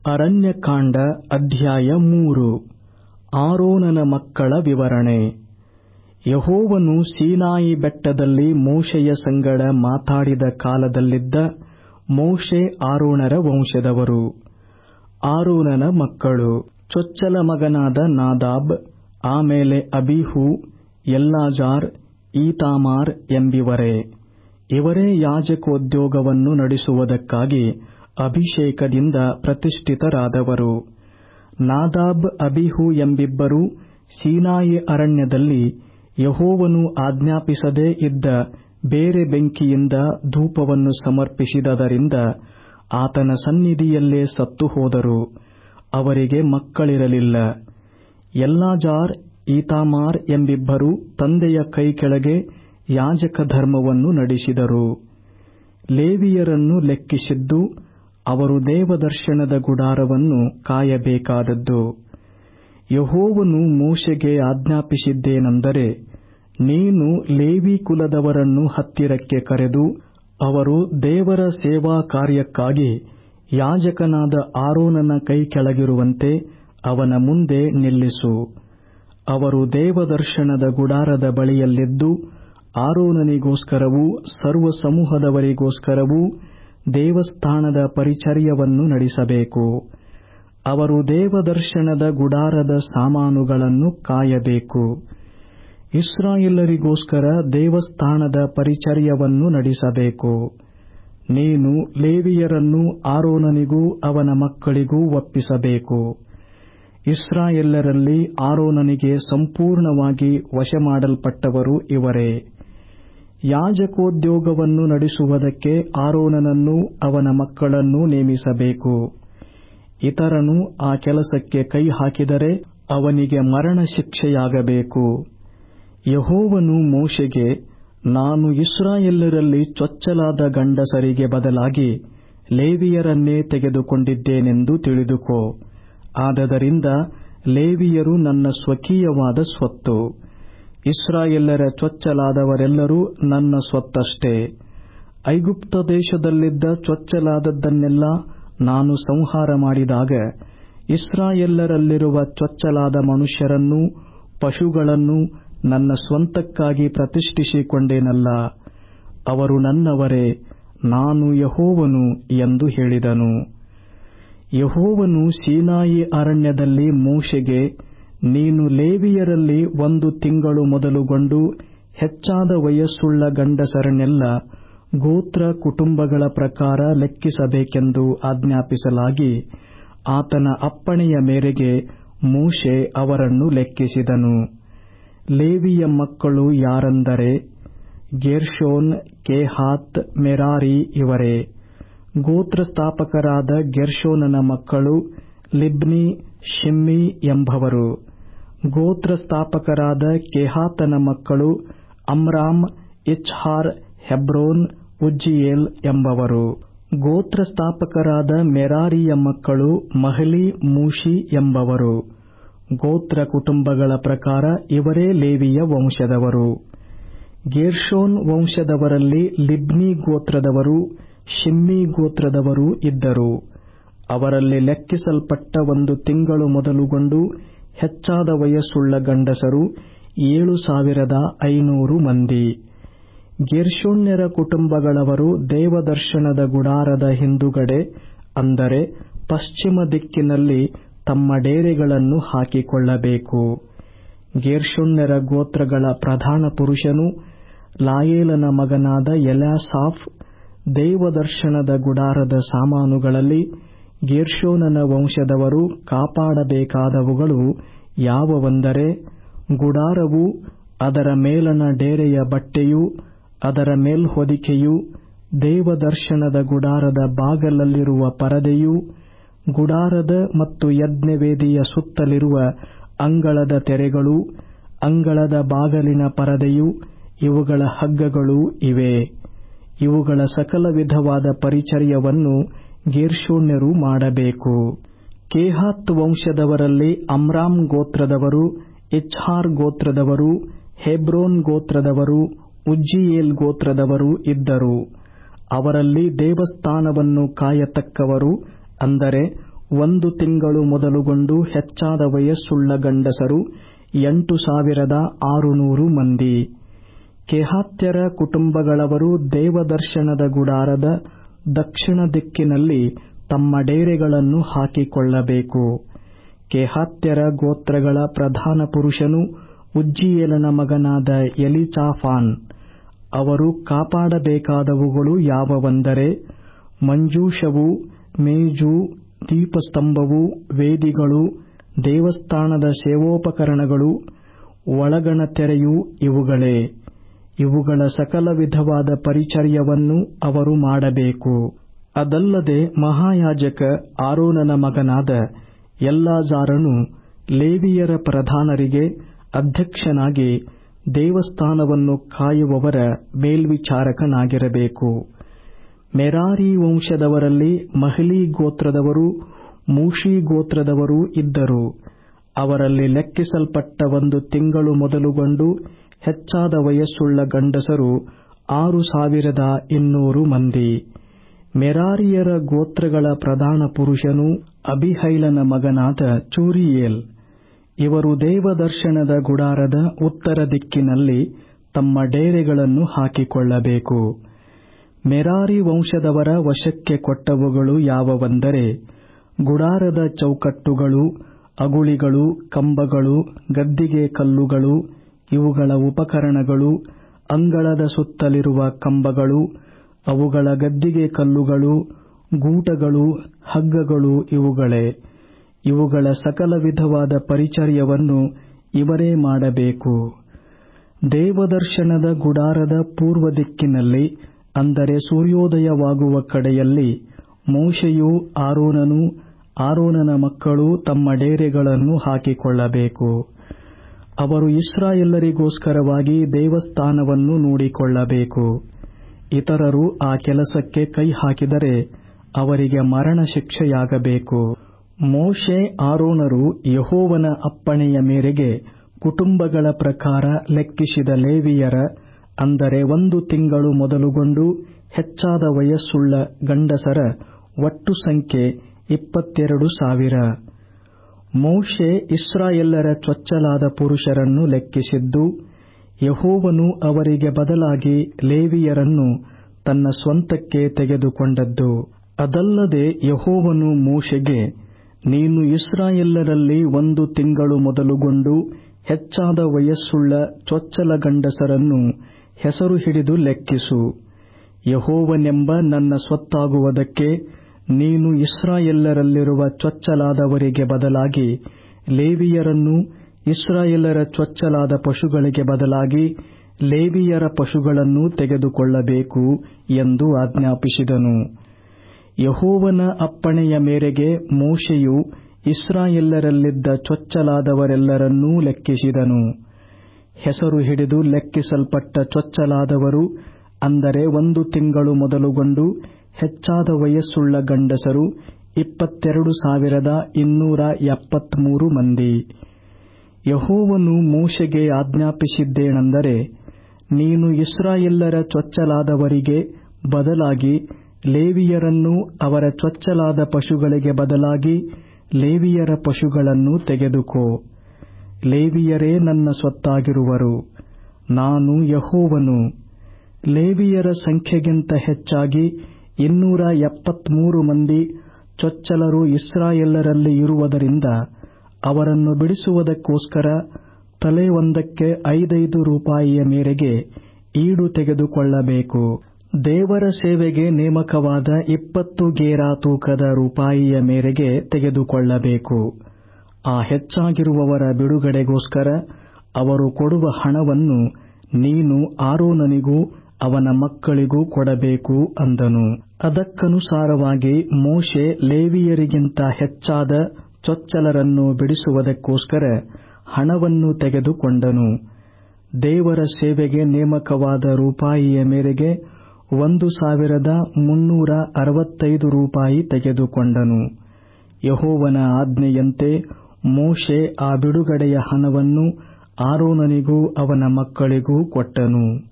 ಅರಣ್ಯಕಾಂಡ ಅಧ್ಯಾಯ ಮೂರು ಆರೋನನ ಮಕ್ಕಳ ವಿವರಣೆ ಯೆಹೋವನು ಸೀನಾಯಿ ಬೆಟ್ಟದಲ್ಲಿ ಮೋಶೆಯ ಸಂಗಡ ಮಾತಾಡಿದ ಕಾಲದಲ್ಲಿದ್ದ ಮೋಶೆ ಆರೋನರ ವಂಶದವರು ಆರೋನನ ಮಕ್ಕಳು ಚೊಚ್ಚಲ ಮಗನಾದ ನಾದಾಬ್ ಆಮೇಲೆ ಅಬೀಹೂ ಎಲ್ಲಾಜಾರ್ ಈತಾಮಾರ್ ಎಂಬಿವರೇ ಇವರೇ ಯಾಜಕೋದ್ಯೋಗವನ್ನು ನಡೆಸುವುದಕ್ಕಾಗಿ ಅಭಿಷೇಕದಿಂದ ಪ್ರತಿಷ್ಠಿತರಾದವರು ನಾದಾಬ್ ಅಬೀಹೂ ಎಂಬಿಬ್ಬರು ಸೀನಾಯಿ ಅರಣ್ಯದಲ್ಲಿ ಯೆಹೋವನು ಆಜ್ಞಾಪಿಸದೇ ಇದ್ದ ಬೇರೆ ಬೆಂಕಿಯಿಂದ ಧೂಪವನ್ನು ಸಮರ್ಪಿಸಿದದರಿಂದ ಆತನ ಸನ್ನಿಧಿಯಲ್ಲೇ ಸತ್ತು ಹೋದರು ಅವರಿಗೆ ಮಕ್ಕಳಿರಲಿಲ್ಲ ಎಲ್ಲಾಜಾರ್ ಈತಾಮಾರ್ ಎಂಬಿಬ್ಬರು ತಂದೆಯ ಕೈಕೆಳಗೆ ಯಾಜಕ ಧರ್ಮವನ್ನು ನಡೆಸಿದರು ಲೇವಿಯರನ್ನು ಲೆಕ್ಕಿಸಿದ್ದು ಅವರು ದೇವದರ್ಶನದ ಗುಡಾರವನ್ನು ಕಾಯಬೇಕಾದದ್ದು ಯೆಹೋವನು ಮೋಶೆಗೆ ಆಜ್ಞಾಪಿಸಿದ್ದೇನೆಂದರೆ ನೀನು ಲೇವಿ ಕುಲದವರನ್ನು ಹತ್ತಿರಕ್ಕೆ ಕರೆದು ಅವರು ದೇವರ ಸೇವಾ ಕಾರ್ಯಕ್ಕಾಗಿ ಯಾಜಕನಾದ ಆರೋನನ ಕೈಕೆಳಗಿರುವಂತೆ ಅವನ ಮುಂದೆ ನಿಲ್ಲಿಸು ಅವರು ದೇವದರ್ಶನದ ಗುಡಾರದ ಬಳಿಯಲ್ಲಿದ್ದು ಆರೋನನಿಗೋಸ್ಕರವೂ ಸರ್ವಸಮೂಹದವರಿಗೋಸ್ಕರವೂ ದೇವಸ್ಥಾನದ ಪರಿಚರ್ಯವನ್ನು ನಡೆಸಬೇಕು ಅವರು ದೇವದರ್ಶನದ ಗುಡಾರದ ಸಾಮಾನುಗಳನ್ನು ಕಾಯಬೇಕು ಇಸ್ರಾಯೇಲರಿಗೋಸ್ಕರ ದೇವಸ್ಥಾನದ ಪರಿಚರ್ಯವನ್ನು ನಡೆಸಬೇಕು ನೀನು ಲೇವಿಯರನ್ನು ಆರೋನನಿಗೂ ಅವನ ಮಕ್ಕಳಿಗೂ ಒಪ್ಪಿಸಬೇಕು ಇಸ್ರಾಯೇಲ್ಯರಲ್ಲಿ ಆರೋನನಿಗೆ ಸಂಪೂರ್ಣವಾಗಿ ವಶಮಾಡಲ್ಪಟ್ಟವರು ಇವರೇ ಯಾಜಕೋದ್ಯೋಗವನ್ನು ನಡೆಸುವುದಕ್ಕೆ ಆರೋನನನ್ನೂ ಅವನ ಮಕ್ಕಳನ್ನೂ ನೇಮಿಸಬೇಕು ಇತರನು ಆ ಕೆಲಸಕ್ಕೆ ಕೈ ಹಾಕಿದರೆ ಅವನಿಗೆ ಮರಣ ಶಿಕ್ಷೆಯಾಗಬೇಕು ಯೆಹೋವನು ಮೋಶೆಗೆ ನಾನು ಇಸ್ರಾಯೇಲ್ಯರಲ್ಲಿ ಚೊಚ್ಚಲಾದ ಗಂಡಸರಿಗೆ ಬದಲಾಗಿ ಲೇವಿಯರನ್ನೇ ತೆಗೆದುಕೊಂಡಿದ್ದೇನೆಂದು ತಿಳಿದುಕೋ ಆದದರಿಂದ ಲೇವಿಯರು ನನ್ನ ಸ್ವಕೀಯವಾದ ಸ್ವತ್ತು ಇಸ್ರಾಯೇಲ್ಯರ ಚೊಚ್ಚಲಾದವರೆಲ್ಲರೂ ನನ್ನ ಸ್ವತ್ತಷ್ಟೇ ಐಗುಪ್ತ ದೇಶದಲ್ಲಿದ್ದ ಚೊಚ್ಚಲಾದದ್ದನ್ನೆಲ್ಲ ನಾನು ಸಂಹಾರ ಮಾಡಿದಾಗ ಇಸ್ರಾಯೇಲ್ಯರಲ್ಲಿರುವ ಚೊಚ್ಚಲಾದ ಮನುಷ್ಯರನ್ನೂ ಪಶುಗಳನ್ನೂ ನನ್ನ ಸ್ವಂತಕ್ಕಾಗಿ ಪ್ರತಿಷ್ಠಿಸಿಕೊಂಡೇನಲ್ಲ ಅವರು ನನ್ನವರೇ ನಾನು ಯೆಹೋವನು ಎಂದು ಹೇಳಿದನು ಯೆಹೋವನು ಸೀನಾಯಿ ಅರಣ್ಯದಲ್ಲಿ ಮೋಶೆಗೆ ನೀನು ಲೇವಿಯರಲ್ಲಿ ಒಂದು ತಿಂಗಳು ಮೊದಲುಗೊಂಡು ಹೆಚ್ಚಾದ ವಯಸ್ಸುಳ್ಳ ಗಂಡಸರನ್ನೆಲ್ಲ ಗೋತ್ರ ಕುಟುಂಬಗಳ ಪ್ರಕಾರ ಲೆಕ್ಕಿಸಬೇಕೆಂದು ಆಜ್ಞಾಪಿಸಲಾಗಿ ಆತನ ಅಪ್ಪಣೆಯ ಮೇರೆಗೆ ಮೋಶೆ ಅವರನ್ನು ಲೆಕ್ಕಿಸಿದನು ಲೇವಿಯ ಮಕ್ಕಳು ಯಾರೆಂದರೆ ಗೇರ್ಷೋನ್ ಕೇಹಾತ್ ಮೆರಾರಿ ಇವರೇ ಗೋತ್ರಸ್ಥಾಪಕರಾದ ಗೆರ್ಷೋನನ ಮಕ್ಕಳು ಲಿಬ್ನಿ ಶಿಮ್ಮಿ ಎಂಬವರು ಗೋತ್ರಸ್ಥಾಪಕರಾದ ಕೆಹಾತನ ಮಕ್ಕಳು ಅಮ್ರಾಮ್ ಇಚ್ಹಾರ್ ಹೆಬ್ರೋನ್ ಉಜ್ಜಿಯೇಲ್ ಎಂಬವರು ಗೋತ್ರಸ್ಥಾಪಕರಾದ ಮೆರಾರಿಯ ಮಕ್ಕಳು ಮಹಲಿ ಮೂಷಿ ಎಂಬವರು ಗೋತ್ರ ಕುಟುಂಬಗಳ ಪ್ರಕಾರ ಇವರೇ ಲೇವಿಯ ವಂಶದವರು ಗೇರ್ಷೋನ್ ವಂಶದವರಲ್ಲಿ ಲಿಬ್ನಿ ಗೋತ್ರದವರು ಶಿಮ್ಮಿ ಗೋತ್ರದವರೂ ಇದ್ದರು ಅವರಲ್ಲಿ ಲೆಕ್ಕಿಸಲ್ಪಟ್ಟ ಒಂದು ತಿಂಗಳು ಮೊದಲುಗೊಂಡು ಹೆಚ್ಚಾದ ವಯಸ್ಸುಳ್ಳ ಗಂಡಸರು ಏಳು ಸಾವಿರದ ಐನೂರು ಮಂದಿ ಗೆರ್ಷೋಣ್ಯರ ಕುಟುಂಬಗಳವರು ದೇವದರ್ಶನದ ಗುಡಾರದ ಹಿಂದುಗಡೆ ಅಂದರೆ ಪಶ್ಚಿಮ ದಿಕ್ಕಿನಲ್ಲಿ ತಮ್ಮ ಡೇರೆಗಳನ್ನು ಹಾಕಿಕೊಳ್ಳಬೇಕು ಗೇರ್ಷೋಣ್ಯರ ಗೋತ್ರಗಳ ಪ್ರಧಾನ ಪುರುಷನು ಲಾಯೇಲನ ಮಗನಾದ ಎಲಾಸಾಫ್ ದೇವದರ್ಶನದ ಗುಡಾರದ ಸಾಮಾನುಗಳಲ್ಲಿ ಗೇರ್ಷೋನನ ವಂಶದವರು ಕಾಪಾಡಬೇಕಾದವುಗಳು ಯಾವುವೆಂದರೆ ಗುಡಾರವು ಅದರ ಮೇಲಣ ಡೇರೆಯ ಬಟ್ಟೆಯೂ ಅದರ ಮೇಲ್ಹೊದಿಕೆಯೂ ದೇವದರ್ಶನದ ಗುಡಾರದ ಬಾಗಲಲ್ಲಿರುವ ಪರದೆಯೂ ಗುಡಾರದ ಮತ್ತು ಯಜ್ಞವೇದಿಯ ಸುತ್ತಲಿರುವ ಅಂಗಳದ ತೆರೆಗಳೂ ಅಂಗಳದ ಬಾಗಲಿನ ಪರದೆಯೂ ಇವುಗಳ ಹಗ್ಗಗಳೂ ಇವೆ ಇವುಗಳ ಸಕಲ ವಿಧವಾದ ಪರಿಚರ್ಯವನ್ನು ಗೇರ್ಷೋಣ್ಯರು ಮಾಡಬೇಕು ಕೇಹಾತ್ ವಂಶದವರಲ್ಲಿ ಅಮ್ರಾಮ್ ಗೋತ್ರದವರು ಇಚ್ಹಾರ್ ಗೋತ್ರದವರು ಹೆಬ್ರೋನ್ ಗೋತ್ರದವರು ಉಜ್ಜಿಯೇಲ್ ಗೋತ್ರದವರು ಇದ್ದರು ಅವರಲ್ಲಿ ದೇವಸ್ಥಾನವನ್ನು ಕಾಯತಕ್ಕವರು ಅಂದರೆ ಒಂದು ತಿಂಗಳು ಮೊದಲುಗೊಂಡು ಹೆಚ್ಚಾದ ವಯಸ್ಸುಳ್ಳ ಗಂಡಸರು ಎಂಟು ಸಾವಿರದ ಆರುನೂರು ಮಂದಿ ಕೆಹಾತ್ಯರ ಕುಟುಂಬಗಳವರು ದೇವದರ್ಶನದ ಗುಡಾರದ ದಕ್ಷಿಣ ದಿಕ್ಕಿನಲ್ಲಿ ತಮ್ಮ ಡೇರೆಗಳನ್ನು ಹಾಕಿಕೊಳ್ಳಬೇಕು ಕೆಹಾತ್ಯರ ಗೋತ್ರಗಳ ಪ್ರಧಾನ ಪುರುಷನು ಉಜ್ಜೀಯೇಲನ ಮಗನಾದ ಎಲಿಚಾಫಾನ್ ಅವರು ಕಾಪಾಡಬೇಕಾದವುಗಳು ಯಾವವೆಂದರೆ ಮಂಜೂಷವು ಮೇಜು ದೀಪಸ್ತಂಭವು ವೇದಿಗಳು ದೇವಸ್ಥಾನದ ಸೇವೋಪಕರಣಗಳು ಒಳಗಣ ತೆರೆಯು ಇವುಗಳೇ ಇವುಗಳ ಸಕಲ ವಿಧವಾದ ಪರಿಚರ್ಯವನ್ನು ಅವರು ಮಾಡಬೇಕು ಅದಲ್ಲದೆ ಮಹಾಯಾಜಕ ಆರೋನನ ಮಗನಾದ ಎಲ್ಲಾಜಾರನು ಲೇವಿಯರ ಪ್ರಧಾನರಿಗೆ ಅಧ್ಯಕ್ಷನಾಗಿ ದೇವಸ್ಥಾನವನ್ನು ಕಾಯುವವರ ಮೇಲ್ವಿಚಾರಕನಾಗಿರಬೇಕು ಮೆರಾರಿ ವಂಶದವರಲ್ಲಿ ಮಹ್ಲೀ ಗೋತ್ರದವರು ಮೂಷಿ ಗೋತ್ರದವರೂ ಇದ್ದರು ಅವರಲ್ಲಿ ಲೆಕ್ಕಿಸಲ್ಪಟ್ಟ ಒಂದು ತಿಂಗಳು ಮೊದಲುಗೊಂಡು ಹೆಚ್ಚಾದ ವಯಸ್ಸುಳ್ಳ ಗಂಡಸರು ಆರು ಸಾವಿರದ ಇನ್ನೂರು ಮಂದಿ ಮೆರಾರಿಯರ ಗೋತ್ರಗಳ ಪ್ರಧಾನ ಪುರುಷನು ಅಬಿಹೈಲನ ಮಗನಾದ ಚೂರಿಯೇಲ್ ಇವರು ದೇವದರ್ಶನದ ಗುಡಾರದ ಉತ್ತರ ದಿಕ್ಕಿನಲ್ಲಿ ತಮ್ಮ ಡೇರೆಗಳನ್ನು ಹಾಕಿಕೊಳ್ಳಬೇಕು ಮೆರಾರಿ ವಂಶದವರ ವಶಕ್ಕೆ ಕೊಟ್ಟವುಗಳು ಯಾವವೆಂದರೆ ಗುಡಾರದ ಚೌಕಟ್ಟುಗಳು ಅಗುಳಿಗಳು ಕಂಬಗಳು ಗದ್ದಿಗೆ ಕಲ್ಲುಗಳು ಇವುಗಳ ಉಪಕರಣಗಳು ಅಂಗಳದ ಸುತ್ತಲಿರುವ ಕಂಬಗಳು ಅವುಗಳ ಗದ್ದಿಗೆ ಕಲ್ಲುಗಳು ಗೂಟಗಳು ಹಗ್ಗಗಳು ಇವುಗಳೇ ಇವುಗಳ ಸಕಲ ವಿಧವಾದ ಪರಿಚರ್ಯವನ್ನು ಇವರೇ ಮಾಡಬೇಕು ದೇವದರ್ಶನದ ಗುಡಾರದ ಪೂರ್ವ ದಿಕ್ಕಿನಲ್ಲಿ ಅಂದರೆ ಸೂರ್ಯೋದಯವಾಗುವ ಕಡೆಯಲ್ಲಿ ಮೋಶೆಯೂ ಆರೋನನೂ ಆರೋನನ ಮಕ್ಕಳು ತಮ್ಮ ಡೇರೆಗಳನ್ನು ಹಾಕಿಕೊಳ್ಳಬೇಕು ಅವರು ಇಸ್ರಾಯೇಲರಿಗೋಸ್ಕರವಾಗಿ ದೇವಸ್ಥಾನವನ್ನು ನೋಡಿಕೊಳ್ಳಬೇಕು ಇತರರು ಆ ಕೆಲಸಕ್ಕೆ ಕೈ ಹಾಕಿದರೆ ಅವರಿಗೆ ಮರಣ ಶಿಕ್ಷೆಯಾಗಬೇಕು ಮೋಶೆ ಆರೋನರು ಯಹೋವನ ಅಪ್ಪಣೆಯ ಮೇರೆಗೆ ಕುಟುಂಬಗಳ ಪ್ರಕಾರ ಲೆಕ್ಕಿಸಿದ ಲೇವಿಯರ ಅಂದರೆ ಒಂದು ತಿಂಗಳು ಮೊದಲುಗೊಂಡು ಹೆಚ್ಚಾದ ವಯಸ್ಸುಳ್ಳ ಗಂಡಸರ ಒಟ್ಟು ಸಂಖ್ಯೆ ಇಪ್ಪತ್ತೆರಡು ಸಾವಿರ ಮೋಶೆ ಇಸ್ರಾಯೇಲರ ಚೊಚ್ಚಲಾದ ಪುರುಷರನ್ನು ಲೆಕ್ಕಿಸಿದ್ದು ಯಹೋವನು ಅವರಿಗೆ ಬದಲಾಗಿ ಲೇವಿಯರನ್ನು ತನ್ನ ಸ್ವಂತಕ್ಕೆ ತೆಗೆದುಕೊಂಡದ್ದು ಅದಲ್ಲದೆ ಯಹೋವನು ಮೋಶೆಗೆ ನೀನು ಇಸ್ರಾಯೇಲರಲ್ಲಿ ಒಂದು ತಿಂಗಳು ಮೊದಲುಗೊಂಡು ಹೆಚ್ಚಾದ ವಯಸ್ಸುಳ್ಳ ಚೊಚ್ಚಲ ಗಂಡಸರನ್ನು ಹೆಸರು ಹಿಡಿದು ಲೆಕ್ಕಿಸು ಯಹೋವನೆಂಬ ನನ್ನ ಸ್ವತ್ತಾಗುವುದಕ್ಕೆ ನೀನು ಇಸ್ರಾಯೇಲರಲ್ಲಿರುವ ಚೊಚ್ಚಲಾದವರಿಗೆ ಬದಲಾಗಿ ಲೇವಿಯರನ್ನು ಇಸ್ರಾಯೇಲರ ಚೊಚ್ಚಲಾದ ಪಶುಗಳಿಗೆ ಬದಲಾಗಿ ಲೇವಿಯರ ಪಶುಗಳನ್ನು ತೆಗೆದುಕೊಳ್ಳಬೇಕು ಎಂದು ಆಜ್ಞಾಪಿಸಿದನು ಯಹೋವನ ಅಪ್ಪಣೆಯ ಮೇರೆಗೆ ಮೋಶೆಯು ಇಸ್ರಾಯೇಲರಲ್ಲಿದ್ದ ಚೊಚ್ಚಲಾದವರೆಲ್ಲರನ್ನೂ ಲೆಕ್ಕಿಸಿದನು ಹೆಸರು ಹಿಡಿದು ಲೆಕ್ಕಿಸಲ್ಪಟ್ಟ ಚೊಚ್ಚಲಾದವರು ಅಂದರೆ ಒಂದು ತಿಂಗಳು ಮೊದಲುಗೊಂಡು ಹೆಚ್ಚಾದ ವಯಸ್ಸುಳ್ಳ ಗಂಡಸರು ಇಪ್ಪತ್ತೆರಡು ಸಾವಿರದ ಇನ್ನೂರ ಎಪ್ಪತ್ಮೂರು ಮಂದಿ ಯಹೋವನು ಮೋಶೆಗೆ ಆಜ್ಞಾಪಿಸಿದ್ದೇನೆಂದರೆ ನೀನು ಇಸ್ರಾಯೇಲರ ಚೊಚ್ಚಲಾದವರಿಗೆ ಬದಲಾಗಿ ಲೇವಿಯರನ್ನು ಅವರ ಚೊಚ್ಚಲಾದ ಪಶುಗಳಿಗೆ ಬದಲಾಗಿ ಲೇವಿಯರ ಪಶುಗಳನ್ನು ತೆಗೆದುಕೋ ಲೇವಿಯರೇ ನನ್ನ ಸ್ವತ್ತಾಗಿರುವರು ನಾನು ಯಹೋವನು ಲೇವಿಯರ ಸಂಖ್ಯೆಗಿಂತ ಹೆಚ್ಚಾಗಿ ಇನ್ನೂರ ಎಪ್ಪತ್ಮೂರು ಮಂದಿ ಚೊಚ್ಚಲರು ಇಸ್ರಾಯೇಲರಲ್ಲಿ ಇರುವುದರಿಂದ ಅವರನ್ನು ಬಿಡಿಸುವುದಕ್ಕೋಸ್ಕರ ತಲೆ ಒಂದಕ್ಕೆ ಐದೈದು ರೂಪಾಯಿಯ ಮೇರೆಗೆ ಈಡು ತೆಗೆದುಕೊಳ್ಳಬೇಕು ದೇವರ ಸೇವೆಗೆ ನೇಮಕವಾದ ಇಪ್ಪತ್ತು ಗೇರಾ ತೂಕದ ರೂಪಾಯಿಯ ಮೇರೆಗೆ ತೆಗೆದುಕೊಳ್ಳಬೇಕು ಆ ಹೆಚ್ಚಾಗಿರುವವರ ಬಿಡುಗಡೆಗೋಸ್ಕರ ಅವರು ಕೊಡುವ ಹಣವನ್ನು ನೀನು ಆರೋನನಿಗೂ ಅವನ ಮಕ್ಕಳಿಗೂ ಕೊಡಬೇಕು ಅಂದನು ಅದಕ್ಕನುಸಾರವಾಗಿ ಮೋಶೆ ಲೇವಿಯರಿಗಿಂತ ಹೆಚ್ಚಾದ ಚೊಚ್ಚಲರನ್ನು ಬಿಡಿಸುವುದಕ್ಕೋಸ್ಕರ ಹಣವನ್ನು ತೆಗೆದುಕೊಂಡನು ದೇವರ ಸೇವೆಗೆ ನೇಮಕವಾದ ರೂಪಾಯಿಯ ಮೇರೆಗೆ ಒಂದು ಸಾವಿರದ ಮುನ್ನೂರ ಅರವತ್ತೈದು ರೂಪಾಯಿ ತೆಗೆದುಕೊಂಡನು ಯಹೋವನ ಆಜ್ಞೆಯಂತೆ ಮೋಶೆ ಆ ಬಿಡುಗಡೆಯ ಹಣವನ್ನು ಆರೋನನಿಗೂ ಅವನ ಮಕ್ಕಳಿಗೂ ಕೊಟ್ಟನು